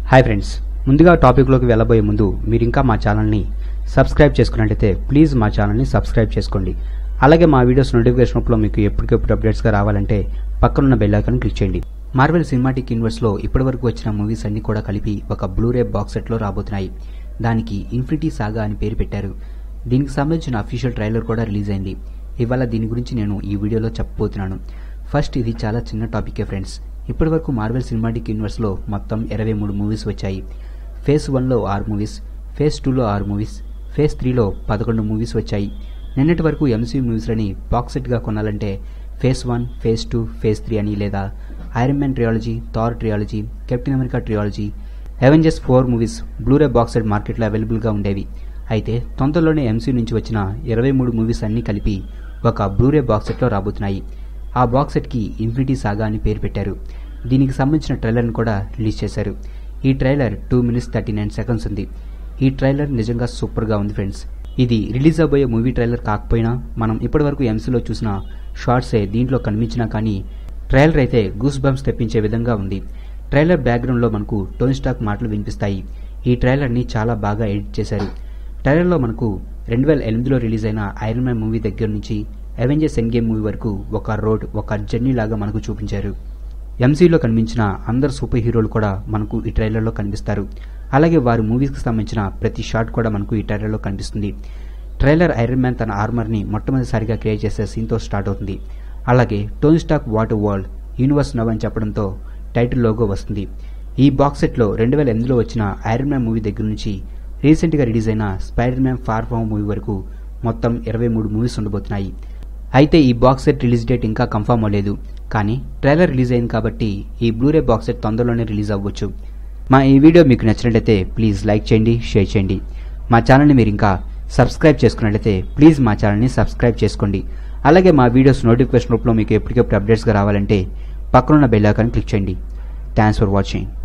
hi friends ముందుగా టాపిక్లోకి వెళ్ళబోయే ముందు మీరు ఇంకా మా ఛానల్ని సబ్స్క్రైబ్ చేసుకున్నట్లయితే ప్లీజ్ మా ఛానల్ని సబ్స్క్రైబ్ చేసుకోండి అలాగే మా వీడియోస్ నోటిఫికేషన్ రూపంలో మీకు ఎప్పటికెప్పుడు అప్డేట్స్గా రావాలంటే పక్కనున్న బెల్ ఐకాన్ క్లిక్ చేయండి మార్వెల్ సినిమాటిక్ యూనివర్స్లో ఇప్పటివరకు వచ్చిన మూవీస్ అన్ని కూడా కలిపి ఒక బ్లూరే బాక్స్ సెట్లో రాబోతున్నాయి దానికి ఇన్ఫినిటీ సాగా అని పేరు పెట్టారు దీనికి సంబంధించిన అఫీషియల్ ట్రైలర్ కూడా రిలీజ్ అయింది ఇవాళ దీని గురించి నేను ఈ వీడియోలో చెప్పబోతున్నాను ఫస్ట్ ఇది చాలా చిన్న టాపికే ఫ్రెండ్స్ ఇప్పటివరకు మార్వెల్ సినిమాటిక్ యూనివర్స్లో మొత్తం ఇరవై మూడు మూవీస్ వచ్చాయి ఫేజ్ వన్లో ఆరు మూవీస్ ఫేజ్ టూలో ఆరు మూవీస్ ఫేజ్ త్రీలో పదకొండు మూవీస్ వచ్చాయి నిన్నటి వరకు ఎంసీ మూవీస్లని బాక్స్ సెట్గా కొనాలంటే phase one phase two phase three అని లేదా Iron Man trilogy Thor trilogy Captain America trilogy Avengers four movies Blu-ray box set మార్కెట్లో అవైలబుల్గా ఉండేవి అయితే తొందరలోనే ఎంసీ నుంచి వచ్చిన ఇరవై మూడు మూవీస్ అన్నీ కలిపి ఒక బ్లూరే బాక్స్ సెట్లో రాబోతున్నాయి ఆ బాక్స్ సెట్కి ఇన్ఫినిటీ సాగా అని పేరు పెట్టారు దీనికి సంబంధించిన ట్రైలర్ని కూడా రిలీజ్ చేశారు ఈ trailer two minutes thirty nine seconds ఉంది ఈ ట్రైలర్ నిజంగా సూపర్గా ఉంది ఫ్రెండ్స్ ఇది రిలీజ్ అవబోయే మూవీ ట్రైలర్ కాకపోయినా మనం ఇప్పటివరకు ఎంసీలో చూసిన షార్ట్సే దీంట్లో కనిపించినా కానీ ట్రైలర్ అయితే గూస్ బంప్స్ తెప్పించే విధంగా ఉంది ట్రైలర్ బ్యాక్గ్రౌండ్లో మనకు టోన్ స్టాక్ మాటలు వినిపిస్తాయి ఈ ట్రైలర్ని చాలా బాగా ఎడిట్ చేశారు ట్రైలర్లో మనకు రెండు వేల ఎనిమిదిలో రిలీజ్ అయిన ఐరన్ మ్యాన్ మూవీ దగ్గర నుంచి అవెంజర్స్ ఎండ్ గేమ్ మూవీ వరకు ఒక రోడ్ ఒక జర్నీ లాగా మనకు చూపించారు ఎంసీలో కనిపించిన అందరు సూపర్ హీరోలు కూడా మనకు ఈ ట్రైలర్లో కనిపిస్తారు అలాగే వారి మూవీస్కి సంబంధించిన ప్రతి షాట్ కూడా మనకు ఈ ట్రైలర్లో కనిపిస్తుంది ట్రైలర్ ఐరన్ మ్యాన్ తన ఆర్మర్ని మొట్టమొదటిసారిగా క్రియేట్ చేసే సీన్తో స్టార్ట్ అవుతుంది అలాగే Tony Stark what world universe now అని చెప్పడంతో టైటిల్ లోగో వస్తుంది ఈ బాక్స్ సెట్లో రెండు వేల ఎనిమిదిలో వచ్చిన ఐరన్ మ్యాన్ మూవీ దగ్గర నుంచి రీసెంట్గా రిలీజ్ అయిన Spider Man far from movie వరకు మొత్తం ఇరవై మూడు మూవీస్ ఉండబోతున్నాయి అయితే ఈ బాక్స్ సెట్ రిలీజ్ డేట్ ఇంకా కన్ఫర్మ్ అవ్వలేదు కానీ ట్రైలర్ రిలీజ్ అయింది కాబట్టి ఈ బ్లూరే బాక్స్ సెట్ తొందరలోనే రిలీజ్ అవ్వచ్చు మా ఈ వీడియో మీకు నచ్చినట్లయితే ప్లీజ్ లైక్ చేయండి షేర్ చేయండి మా ఛానల్ని మీరు ఇంకా సబ్స్క్రైబ్ చేసుకున్నట్లయితే ప్లీజ్ మా ఛానల్ని సబ్స్క్రైబ్ చేసుకోండి అలాగే మా వీడియోస్ నోటిఫికేషన్ రూపంలో మీకు ఎప్పటికప్పుడు అప్డేట్స్గా రావాలంటే పక్కనున్న బెల్ ఐకాన్ క్లిక్ చేయండి థ్యాంక్స్ ఫర్ వాచింగ్